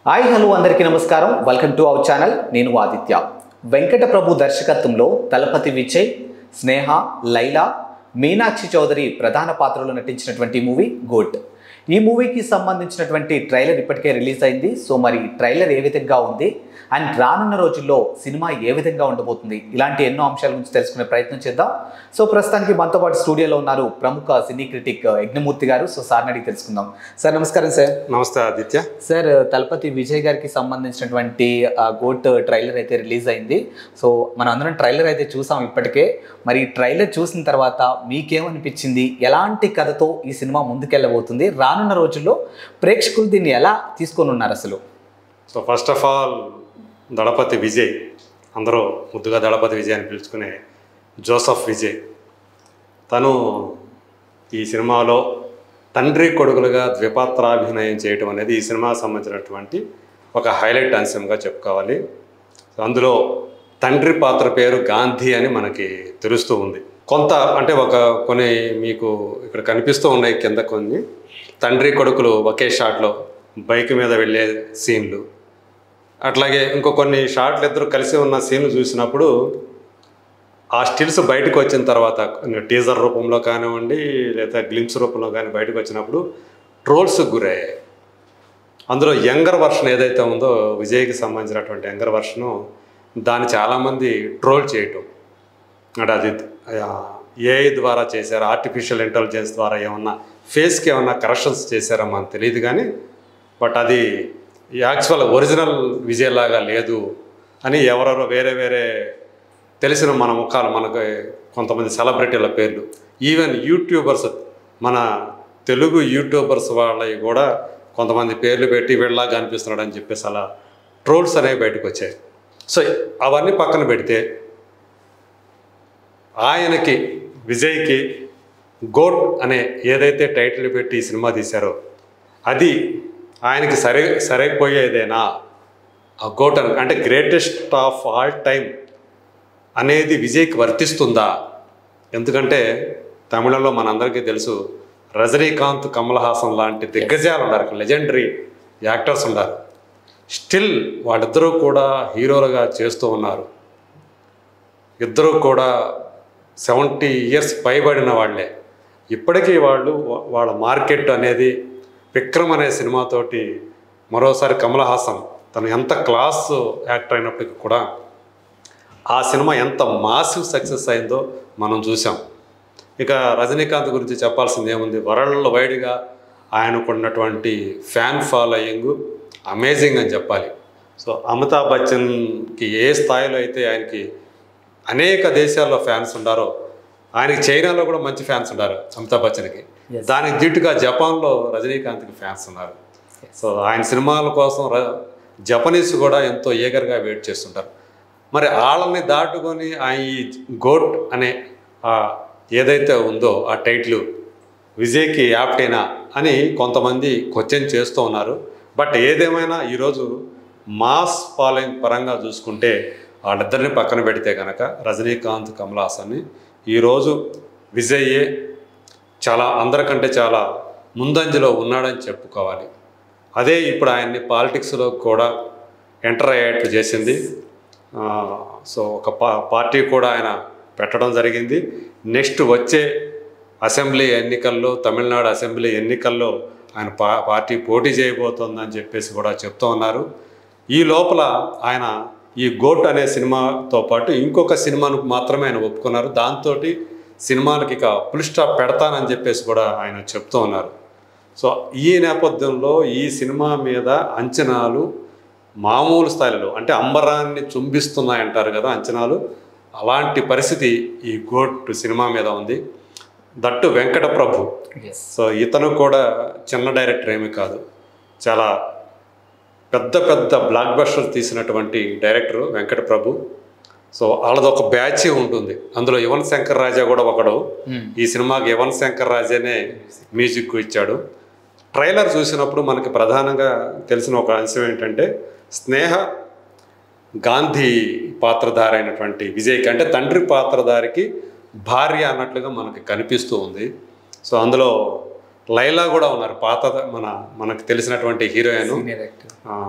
Hi hello అందరికీ నమస్కారం welcome to our channel నేను ఆదిత్య వెంకట ప్రభు దర్శకత్వంలో తలపతి విజయ్ స్నేహ లైలా మీనాక్షి చౌదరి ప్రధాన పాత్రలో నటించినటువంటి మూవీ గోట్ ఈ మూవీకి సంబంధించినటువంటి ట్రైలర్ ఇప్పటికే రిలీజ్ అయింది సో మరి ట్రైలర్ ఏ విధంగా ఉంది అండ్ రానున్న రోజుల్లో సినిమా ఏ విధంగా ఉండబోతుంది ఇలాంటి ఎన్నో అంశాల గురించి తెలుసుకునే ప్రయత్నం చేద్దాం సో ప్రస్తుతానికి మనతో పాటు స్టూడియోలో ఉన్నారు ప్రముఖ సినీ క్రిటిక్ యజ్ఞమూర్తి గారు సో సార్ని అడిగి తెలుసుకుందాం సార్ నమస్కారం సార్ నమస్తే ఆదిత్య సార్ తలపతి విజయ్ గారికి సంబంధించినటువంటి ఆ గోట్ ట్రైలర్ అయితే రిలీజ్ అయింది సో మనం అందరం ట్రైలర్ అయితే చూసాం ఇప్పటికే మరి ఈ ట్రైలర్ చూసిన తర్వాత మీకేమనిపించింది ఎలాంటి కథతో ఈ సినిమా ముందుకెళ్ళబోతుంది రానున్న రోజుల్లో ప్రేక్షకులు దీన్ని ఎలా తీసుకొని ఉన్నారు అసలు so first of all Thalapathy Vijay అందరూ ముద్దుగా దళపతి విజయ్ అని పిలుచుకునే జోసఫ్ విజయ్ తను ఈ సినిమాలో తండ్రి కొడుకులుగా ద్విపాత్రాభినయం చేయటం అనేది ఈ సినిమాకి సంబంధించినటువంటి ఒక హైలైట్ అంశంగా చెప్పుకోవాలి సో అందులో తండ్రి పాత్ర పేరు గాంధీ అని మనకి తెలుస్తూ ఉంది కొంత అంటే ఒక కొన్ని మీకు ఇక్కడ కనిపిస్తూ ఉన్నాయి కింద కొన్ని తండ్రి కొడుకులు ఒకే షాట్లో బైక్ మీద వెళ్ళే సీన్లు అట్లాగే ఇంకో కొన్ని షాట్లు ఇద్దరు కలిసి ఉన్న సీన్లు చూసినప్పుడు ఆ స్టిల్స్ బయటకు వచ్చిన తర్వాత టీజర్ రూపంలో కానివ్వండి లేదా గ్లిమ్స్ రూపంలో కానీ బయటకు వచ్చినప్పుడు ట్రోల్స్కి గురయ్యాయి అందులో యంగర్ వర్షన్ ఏదైతే ఉందో విజయ్కి సంబంధించినటువంటి యంగర్ వర్షను దాన్ని చాలామంది ట్రోల్ చేయటం అంటే అది ఏఐ ద్వారా చేశారు ఆర్టిఫిషియల్ ఇంటెలిజెన్స్ ద్వారా ఏమన్నా ఫేస్కి ఏమన్నా కరెక్షన్స్ చేశారో మనకు తెలియదు కానీ బట్ అది యాక్చువల్ ఒరిజినల్ విజయ్ లాగా లేదు అని ఎవరెవరో వేరే వేరే తెలిసిన మన ముఖాలు మనకు కొంతమంది సెలబ్రిటీల పేర్లు ఈవెన్ యూట్యూబర్స్ మన తెలుగు యూట్యూబర్స్ వాళ్ళవి కూడా కొంతమంది పేర్లు పెట్టి వీళ్ళలాగా అనిపిస్తున్నాడు అని చెప్పేసి అలా ట్రోల్స్ అనేవి బయటకు వచ్చాయి సో అవన్నీ పక్కన పెడితే ఆయనకి విజయ్కి గోట్ అనే ఏదైతే టైటిల్ పెట్టి ఈ సినిమా తీశారో అది ఆయనకి సరే సరైపోయేదేనా ఆ గోట్ అని అంటే గ్రేటెస్ట్ ఆఫ్ ఆల్ టైం అనేది విజయ్కి వర్తిస్తుందా ఎందుకంటే తమిళంలో మనందరికీ తెలుసు రజనీకాంత్ కమల్ హాసన్ లాంటి దిగ్గజాలు ఉన్నారు లెజెండరీ యాక్టర్స్ ఉన్నారు స్టిల్ వాళ్ళిద్దరూ కూడా హీరోలుగా చేస్తూ ఉన్నారు ఇద్దరూ కూడా సెవెంటీ ఇయర్స్ పైబడిన వాళ్ళే ఇప్పటికీ వాళ్ళు వా- వాళ్ళ మార్కెట్ అనేది విక్రమ్ అనే సినిమాతోటి మరోసారి కమల్ హాసన్ తను ఎంత క్లాస్ యాక్టర్ అయినప్పటికీ కూడా ఆ సినిమా ఎంత మాసివ్ సక్సెస్ అయిందో మనం చూసాం ఇక రజనీకాంత్ గురించి చెప్పాల్సింది ఏముంది వరల్డ్ వైడ్గా ఆయనకున్నటువంటి ఫ్యాన్ ఫాలోయింగ్ అమేజింగ్ అని చెప్పాలి సో అమితాబ్ బచ్చన్కి ఏ స్థాయిలో అయితే ఆయనకి అనేక దేశాల్లో ఫ్యాన్స్ ఉన్నారో ఆయనకి చైనాలో కూడా మంచి ఫ్యాన్స్ ఉన్నారు అమితాబ్ బచ్చన్కి Yes. దానికి ధీటుగా జపాన్లో రజనీకాంత్కి ఫ్యాన్స్ ఉన్నారు సో ఆయన సినిమాల కోసం ర- జపనీస్ కూడా ఎంతో ఏగర్గా వెయిట్ చేస్తుంటారు మరి వాళ్ళని దాటుకొని ఆయన ఈ గోట్ అనే ఆ ఏదైతే ఉందో ఆ టైటిల్ విజయ్కి యాప్టేనా అని కొంతమంది క్వశ్చన్ చేస్తూ ఉన్నారు బట్ ఏదేమైనా ఈరోజు మాస్ ఫాలోయింగ్ పరంగా చూసుకుంటే వాళ్ళిద్దరిని పక్కన పెడితే కనుక రజనీకాంత్ కమల్ హాసన్ని ఈరోజు విజయ్యే చాలా అందరికంటే చాలా ముందంజలో ఉన్నాడని చెప్పుకోవాలి అదే ఇప్పుడు ఆయన్ని పాలిటిక్స్లో కూడా ఎంటర్ అయ్యేట్టు చేసింది ఆ, సో ఒక పా పార్టీ కూడా ఆయన పెట్టడం జరిగింది నెక్స్ట్ వచ్చే అసెంబ్లీ ఎన్నికల్లో తమిళనాడు అసెంబ్లీ ఎన్నికల్లో ఆయన పా పార్టీ పోటీ చేయబోతోందని చెప్పేసి కూడా చెప్తూ ఉన్నారు ఈ లోపల ఆయన ఈ గోట్ అనే సినిమాతో పాటు ఇంకొక సినిమాను మాత్రమే ఆయన ఒప్పుకున్నారు దాంతో సినిమాలకి ఇక ఫుల్ స్టాప్ పెడతానని చెప్పేసి కూడా ఆయన చెప్తూ ఉన్నారు సో ఈ నేపథ్యంలో ఈ సినిమా మీద అంచనాలు మామూలు స్థాయిలో అంటే అంబరాన్ని చుంబిస్తున్నాయంటారు కదా అంచనాలు అలాంటి పరిస్థితి ఈ గోట్ సినిమా మీద ఉంది దట్టు వెంకట ప్రభు సో ఇతను కూడా చిన్న డైరెక్టర్ ఏమీ కాదు చాలా పెద్ద పెద్ద బ్లాక్ బస్టర్ తీసినటువంటి డైరెక్టర్ వెంకట ప్రభు సో వాళ్ళది ఒక బ్యాచ్ ఉంటుంది అందులో యువన్ శంకర్ రాజా కూడా ఒకడు ఈ సినిమాకి యువన్ శంకర్ రాజానే మ్యూజిక్ ఇచ్చాడు ట్రైలర్ చూసినప్పుడు మనకి ప్రధానంగా తెలిసిన ఒక అంశం ఏంటంటే స్నేహ గాంధీ పాత్రధారి అయినటువంటి విజయ్కి అంటే తండ్రి పాత్రధారికి భార్య అన్నట్లుగా మనకి కనిపిస్తూ ఉంది సో అందులో లైలా కూడా ఉన్నారు పాత మన మనకు తెలిసినటువంటి హీరోయిన్ సీనియర్ యాక్టర్ ఆ,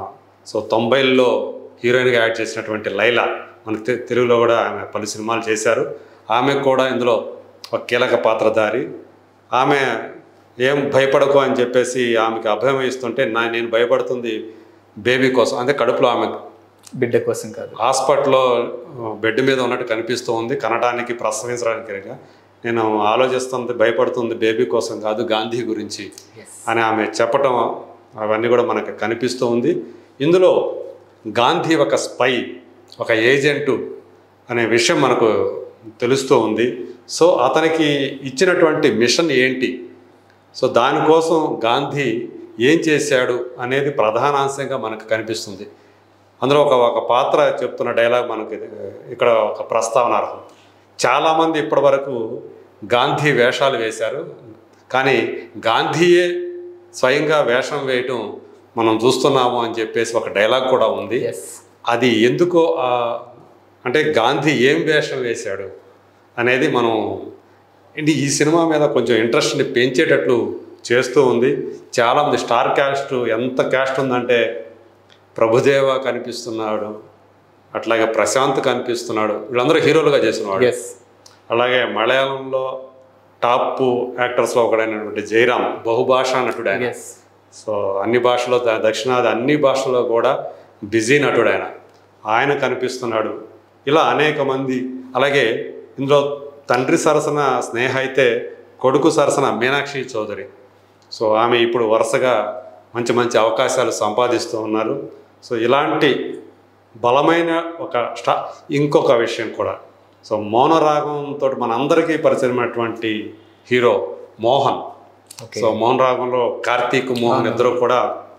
సో తొంభైల్లో హీరోయిన్గా యాడ్ చేసినటువంటి లైలా మనకి తె- తెలుగులో కూడా ఆమె పలు సినిమాలు చేశారు ఆమె కూడా ఇందులో ఒక కీలక పాత్రధారి ఆమె ఏం భయపడకు అని చెప్పేసి ఆమెకి అభయం ఇస్తుంటే నా నేను భయపడుతుంది బేబీ కోసం అంటే కడుపులో ఆమె బిడ్డ కోసం కాదు హాస్పిటల్లో బెడ్ మీద ఉన్నట్టు కనిపిస్తూ ఉంది కనడానికి ప్రసవించడానికి నేను ఆలోచిస్తుంది భయపడుతుంది బేబీ కోసం కాదు గాంధీ గురించి అని ఆమె చెప్పటం అవన్నీ కూడా మనకు కనిపిస్తూ ఉంది ఇందులో గాంధీ ఒక స్పై ఒక ఏజెంటు అనే విషయం మనకు తెలుస్తూ ఉంది సో అతనికి ఇచ్చినటువంటి మిషన్ ఏంటి సో దానికోసం గాంధీ ఏం చేశాడు అనేది ప్రధానాంశంగా మనకు కనిపిస్తుంది అందులో ఒక ఒక పాత్ర చెప్తున్న డైలాగ్ మనకి ఇక్కడ ఒక ప్రస్తావనార్హం చాలామంది ఇప్పటివరకు గాంధీ వేషాలు వేశారు కానీ గాంధీయే స్వయంగా వేషం వేయటం మనం చూస్తున్నాము అని చెప్పేసి ఒక డైలాగ్ కూడా ఉంది ఎస్ అది ఎందుకో ఆ, అంటే గాంధీ ఏం వేషం వేశాడు అనేది మనం ఇది ఈ సినిమా మీద కొంచెం ఇంట్రెస్ట్ని పెంచేటట్లు చేస్తూ ఉంది చాలామంది స్టార్ క్యాస్ట్ ఎంత క్యాస్ట్ ఉందంటే ప్రభుదేవ కనిపిస్తున్నాడు అట్లాగే ప్రశాంత్ కనిపిస్తున్నాడు వీళ్ళందరూ హీరోలుగా చేసినవాడు ఎస్ అలాగే మలయాళంలో టాప్ యాక్టర్స్లో ఒకడైనటువంటి జయరామ్ బహుభాషా నటుడు ఆయన ఎస్ సో అన్ని భాషలో ద- దక్షిణాది అన్ని భాషల్లో కూడా బిజీ నటుడు ఆయన ఆయన కనిపిస్తున్నాడు ఇలా అనేక మంది అలాగే ఇందులో తండ్రి సరసన స్నేహ అయితే కొడుకు సరసన మీనాక్షి చౌదరి సో ఆమె ఇప్పుడు వరుసగా మంచి మంచి అవకాశాలు సంపాదిస్తూ ఉన్నారు సో ఇలాంటి బలమైన ఒక స్టా ఇంకొక విషయం కూడా సో మౌనరాగంతో మనందరికీ పరిచయమైనటువంటి hero Mohan okay so Mohan రాగంలో కార్తీక్ మోహన్ ఇద్దరు కూడా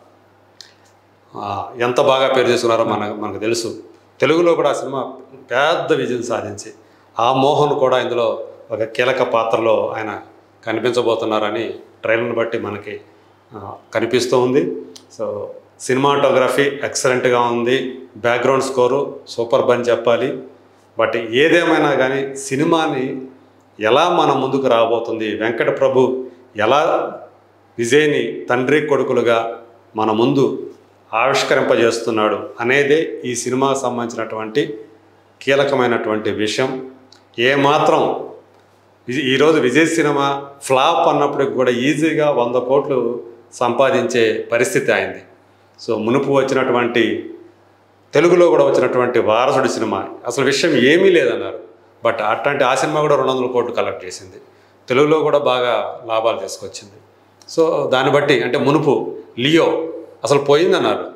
ఆ, ఎంత బాగా పేరు చేసుకున్నారో మన మనకు తెలుసు తెలుగులో కూడా ఆ సినిమా పెద్ద విజయం సాధించి ఆ మోహన్ కూడా ఇందులో ఒక కీలక పాత్రలో ఆయన కనిపించబోతున్నారని ట్రైలర్ని బట్టి మనకి ఆ, కనిపిస్తూ ఉంది సో సినిమాటోగ్రఫీ ఎక్సలెంట్గా ఉంది బ్యాక్గ్రౌండ్ స్కోరు సూపర్ అని చెప్పాలి బట్ ఏదేమైనా కానీ సినిమాని ఎలా మన ముందుకు రాబోతుంది వెంకట ప్రభు ఎలా విజయ్ని తండ్రి కొడుకులుగా మన ముందు ఆవిష్కరింపజేస్తున్నాడు అనేదే ఈ సినిమాకు సంబంధించినటువంటి కీలకమైనటువంటి విషయం ఏమాత్రం విజయ్- ఈరోజు విజయ్ సినిమా ఫ్లాప్ అన్నప్పటికి కూడా ఈజీగా వంద కోట్లు సంపాదించే పరిస్థితి అయింది సో మునుపు వచ్చినటువంటి తెలుగులో కూడా వచ్చినటువంటి వారసుడి సినిమా అసలు విషయం ఏమీ లేదన్నారు బట్ అట్లాంటి ఆ సినిమా కూడా రెండు వందల కోట్లు కలెక్ట్ చేసింది తెలుగులో కూడా బాగా లాభాలు తీసుకొచ్చింది సో దాన్ని బట్టి అంటే మునుపు లియో అసలు పోయిందన్నారు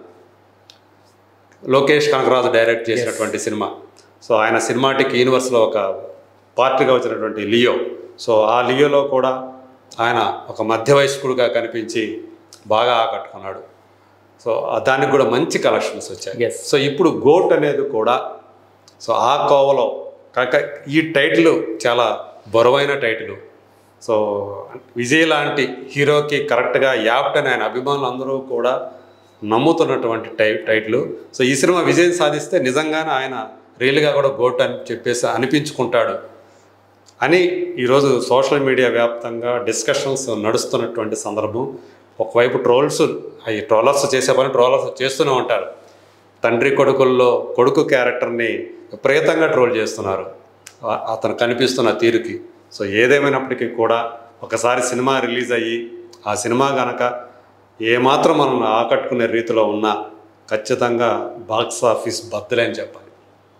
లోకేష్ కనకరాజు డైరెక్ట్ చేసినటువంటి సినిమా సో ఆయన సినిమాటిక్ యూనివర్స్లో ఒక పార్ట్గా వచ్చినటువంటి లియో సో ఆ లియోలో కూడా ఆయన ఒక మధ్య వయస్కుడుగా కనిపించి బాగా ఆకట్టుకున్నాడు సో ఆ దానికి కూడా మంచి కలెక్షన్స్ వచ్చాయి Yes. సో ఇప్పుడు గోట్ అనేది కూడా సో ఆ కోవలో కాక ఈ టైటిల్ చాలా బరువైన టైటిల్ సో విజయ్ లాంటి హీరోకి కరెక్ట్గా యాప్ట్ అని ఆయన అభిమానులు అందరూ కూడా నమ్ముతున్నటువంటి టై టైటిల్ సో ఈ సినిమా విజయం సాధిస్తే నిజంగానే ఆయన రియల్గా కూడా గోట్ అని చెప్పేసి అనిపించుకుంటాడు అని ఈరోజు సోషల్ మీడియా వ్యాప్తంగా డిస్కషన్స్ నడుస్తున్నటువంటి సందర్భం ఒకవైపు ట్రోల్స్ అవి ట్రోలర్స్ చేసే పని ట్రోలర్స్ చేస్తూనే ఉంటారు తండ్రి కొడుకుల్లో కొడుకు క్యారెక్టర్ని విపరీతంగా ట్రోల్ చేస్తున్నారు ఆ- అతను కనిపిస్తున్న తీరుకి సో ఏదేమైనప్పటికీ కూడా ఒకసారి సినిమా రిలీజ్ అయ్యి ఆ సినిమా గనక ఏమాత్రం మనం ఆకట్టుకునే రీతిలో ఉన్నా ఖచ్చితంగా బాక్స్ ఆఫీస్ బద్దలే అని చెప్పాలి